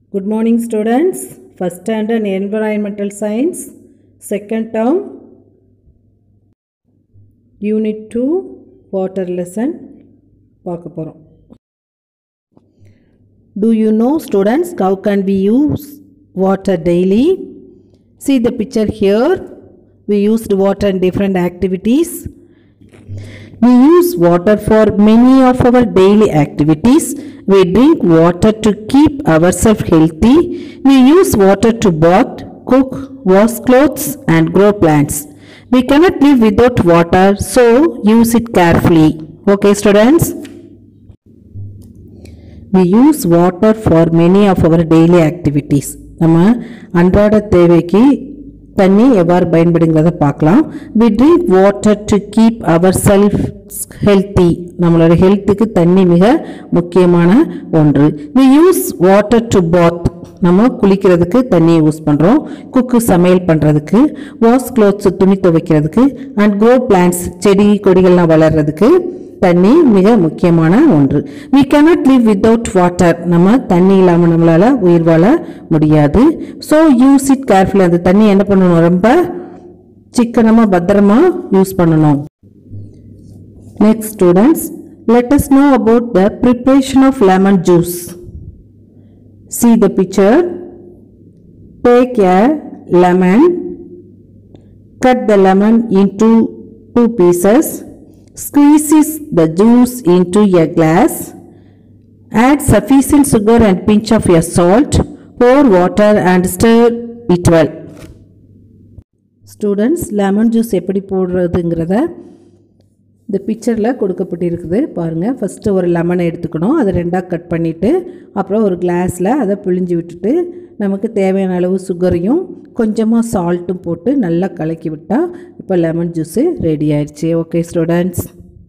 Good morning, students. First standard environmental science, second term, unit 2, water lesson பார்க்க போகிறோம் Do you know, students, how can we use water daily? See the picture here. We used water in different activities. We use water for many of our daily activities. We drink water to keep ourselves healthy. We use water to bath, cook, wash clothes, and grow plants. We cannot live without water, so use it carefully. Okay, students? We use water for many of our daily activities. நம்ம அன்றாட தேவைக்கு தண்ணி எவ்வாறு பயன்படுங்கிறத பார்க்கலாம் we drink water to keep ourselves healthy நம்மளோட ஹெல்த்துக்கு தண்ணி மிக முக்கியமான ஒன்று we use water to bath நம்ம குளிக்கிறதுக்கு தண்ணி யூஸ் பண்ணுறோம் குக்கு சமையல் பண்ணுறதுக்கு வாஷ் க்ளோத்ஸ் துணி துவைக்கிறதுக்கு அண்ட் க்ரோ பிளான்ட்ஸ் செடி கொடிகள்லாம் வளர்கிறதுக்கு தண்ணி மிக முக்கியமான ஒன்று we cannot live without water நம்ம தண்ணி இல்லாமல் நம்மளால் உயிர் வாழ முடியாது ஸோ யூஸ் இட் கேர்ஃபுல்லி அந்த தண்ணி என்ன பண்ணணும் ரொம்ப சிக்கனமாக பத்திரமா யூஸ் பண்ணணும் next students let us know about the preparation of lemon juice see the picture take a lemon cut the lemon into two pieces squeezes the juice into a glass add sufficient sugar and pinch of your salt pour water and stir it well students lemon juice எப்படி போடுறதுங்கிறத இந்த பிக்சரில் கொடுக்கப்பட்டிருக்குது பாருங்கள் first ஒரு லெமனை எடுத்துக்கணும் அதை ரெண்டாக கட் பண்ணிவிட்டு அப்புறம் ஒரு கிளாஸில் அதை பிழிஞ்சு விட்டுட்டு நமக்கு தேவையான அளவு சுகரையும் கொஞ்சமாக சால்ட்டும் போட்டு நல்லா கலக்கி விட்டால் இப்போ லெமன் ஜூஸு ரெடி ஆயிடுச்சு okay students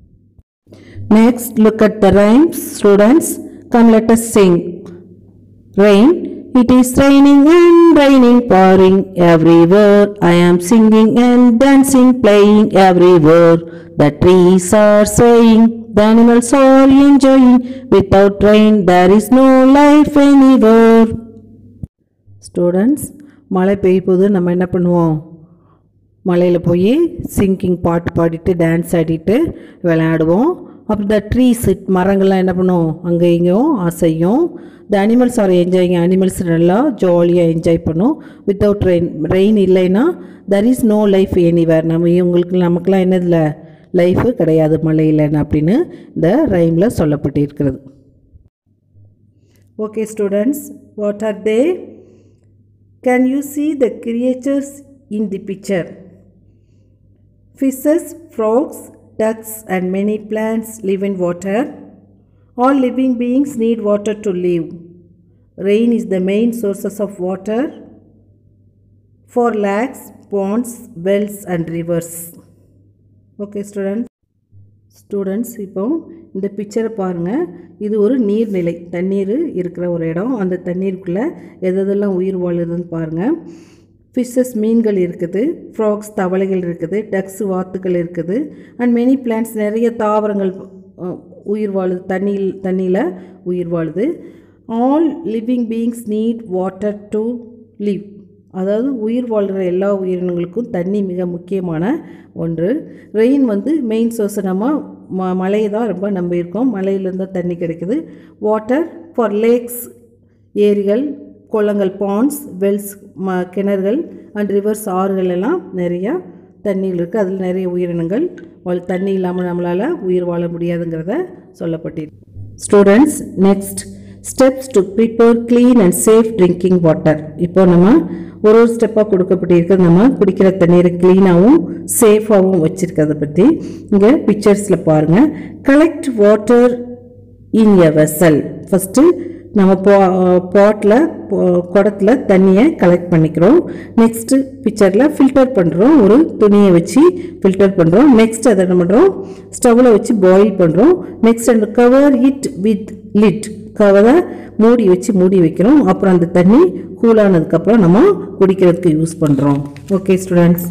next look at the rhymes students come let us sing rain It is raining and raining, pouring everywhere. I am singing and dancing, playing everywhere. The trees are swaying, the animals are enjoying. Without rain, there is no life anywhere. Students மழை பெய்ய போது நம்ம என்ன பண்ணுவோம் மலையில் போய் singing பாட்டு பாடிட்டு டான்ஸ் ஆடிட்டு விளையாடுவோம் அப்புறம் த ட்ரீஸ் மரங்கள்லாம் என்ன பண்ணும் அங்கே இங்கேயும் அசையும் the animals are enjoying animals நல்லா ஜாலியாக என்ஜாய் பண்ணும் வித்தவுட் ரெயின் ரெயின் இல்லைன்னா there is no life anywhere நம்ம இவங்களுக்கு நமக்குலாம் என்னதில்ல லைஃபு கிடையாது மழை இல்லைன்னு அப்படின்னு இந்த ரைமில் சொல்லப்பட்டிருக்கிறது okay students what are they can you see the creatures in the picture fishes frogs ducks and many plants live in water all living beings need water to live rain is the main sources of water for lakes ponds wells and rivers okay students students இப்போ இந்த பிக்சரை பாருங்கள் இது ஒரு நீர்நிலை தண்ணீர் இருக்கிற ஒரு இடம் அந்த தண்ணீருக்குள்ளே எதெல்லாம் உயிர் வாழுதுன்னு பாருங்கள் ஃபிஷ்ஷஸ் மீன்கள் இருக்குது ஃப்ராக்ஸ் தவளைகள் இருக்குது டக்ஸ் வாத்துக்கள் இருக்குது அண்ட் மெனி பிளான்ட்ஸ் நிறைய தாவரங்கள் அஹ், உயிர் வாழுது தண்ணியில் தண்ணியில் உயிர் வாழுது all living beings need water to live அதாவது உயிர் வாழ்கிற எல்லா உயிரினங்களுக்கும் தண்ணி மிக முக்கியமான ஒன்று ரெயின் வந்து மெயின் சோர்ஸ் நம்ம ம மழையை தான் ரொம்ப நம்பியிருக்கோம் மலையிலேருந்து தான் தண்ணி கிடைக்குது வாட்டர் ஃபார் லேக்ஸ் ஏரிகள் குளங்கள் பாண்ட்ஸ் வெல்ஸ் ம கிணறுகள் அண்ட் ரிவர்ஸ் ஆறுகள் எல்லாம் நிறையா தண்ணியில் இருக்குது அதில் நிறைய உயிரினங்கள் வாழ் தண்ணி இல்லாமல் நம்மளால் உயிர் வாழ முடியாதுங்கிறத சொல்லப்பட்டிருக்கு students next steps to prepare clean and safe drinking water இப்போ நம்ம ஒரு ஒரு ஸ்டெப்பாக கொடுக்கப்பட்டிருக்கிறது நம்ம குடிக்கிற தண்ணீரை க்ளீனாகவும் சேஃபாகவும் வச்சுருக்கிறத பற்றி இங்கே பிக்சர்ஸில் பாருங்கள் collect water in a vessel first நம்ம பா பாட்டில் குடத்தில் தண்ணியை கலெக்ட் பண்ணிக்கிறோம் நெக்ஸ்ட்டு பிக்சரில் ஃபில்டர் பண்ணுறோம் ஒரு துணியை வச்சு ஃபில்டர் பண்ணுறோம் நெக்ஸ்ட் அதை என்ன பண்ணுறோம் ஸ்டவ்வில் வச்சு பாயில் பண்ணுறோம் நெக்ஸ்ட் அந்த கவர் இட் வித் லிட் கவரை மூடி வச்சு மூடி வைக்கிறோம் அப்புறம் அந்த தண்ணி கூலானதுக்கப்புறம் நம்ம குடிக்கிறதுக்கு யூஸ் பண்ணுறோம் okay students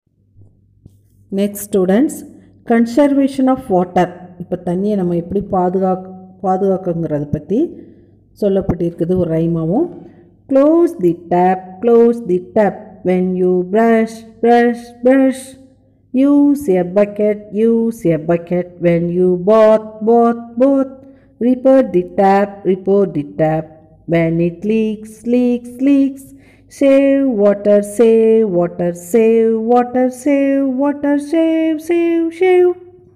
next students conservation of water இப்போ தண்ணியை நம்ம எப்படி பாதுகாக் பாதுகாக்குங்கிறத பற்றி சொல்லப்பட்டிருக்குது ஒரு ரைமாவும் Close the tap, close the tap. When you brush, brush, brush. Use a bucket, use a bucket. When you bath, bath, bath. Report the tap, report the tap. When it leaks, leaks, leaks. Save water, save water, save water, save water, save, save, save.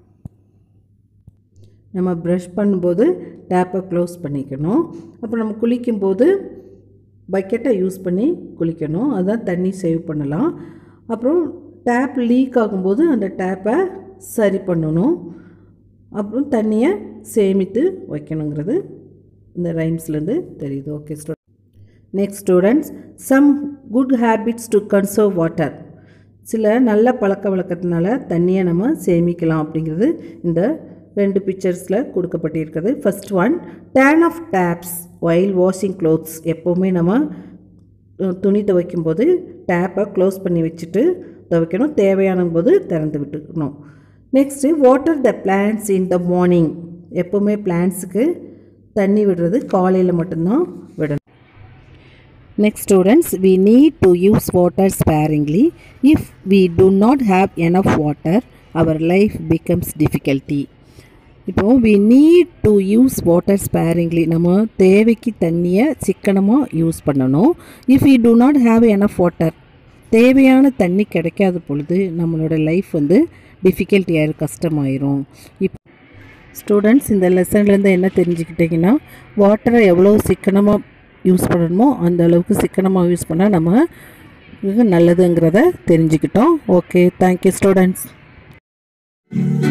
நம்ம brush பண்ணும்போது டேப்பை close பண்ணிக்கணும் அப்புறம் நம்ம குளிக்கும்போது பக்கெட்டை use பண்ணி குளிக்கணும் அதான் தண்ணி சேவ் பண்ணலாம் அப்புறம் டேப் லீக் ஆகும்போது அந்த டேப்பை சரி பண்ணணும் அப்புறம் தண்ணியை சேமித்து வைக்கணுங்கிறது இந்த ரைம்ஸ்லேருந்து தெரியுது okay student next students some good habits to conserve water சில நல்ல பழக்க வழக்கத்தினால தண்ணியை நம்ம சேமிக்கலாம் அப்படிங்கிறது இந்த ரெண்டு பிக்சர்ஸில் கொடுக்கப்பட்டிருக்குது first one turn off taps while washing clothes எப்போவுமே நம்ம அஹ், துணி துவைக்கும் போது டேப்பை க்ளோஸ் பண்ணி வச்சுட்டு துவைக்கணும் தேவையான போது திறந்து விட்டுக்கணும் next water the plants in the morning எப்போவுமே பிளான்ஸுக்கு தண்ணி விடுறது காலையில் மட்டும்தான் விடணும் Next students, we need to use water sparingly. If we do not have enough water, our life becomes difficulty. இப்போ we need to use water sparingly நம்ம தேவைக்கு தண்ணியை சிக்கனமாக யூஸ் பண்ணணும் if we do not have enough water தேவையான தண்ணி கிடைக்காத பொழுது நம்மளோட லைஃப் வந்து டிஃபிகல்ட்டி ஆயிரும் கஷ்டமாயிரும் இப் ஸ்டூடெண்ட்ஸ் இந்த லெசன்லேருந்து என்ன தெரிஞ்சுக்கிட்டிங்கன்னா வாட்டரை எவ்வளோ சிக்கனமாக யூஸ் பண்ணணுமோ அந்த அளவுக்கு சிக்கனமாக யூஸ் பண்ணால் நம்ம மிக நல்லதுங்கிறத தெரிஞ்சுக்கிட்டோம் ஓகே தேங்க்யூ ஸ்டூடெண்ட்ஸ்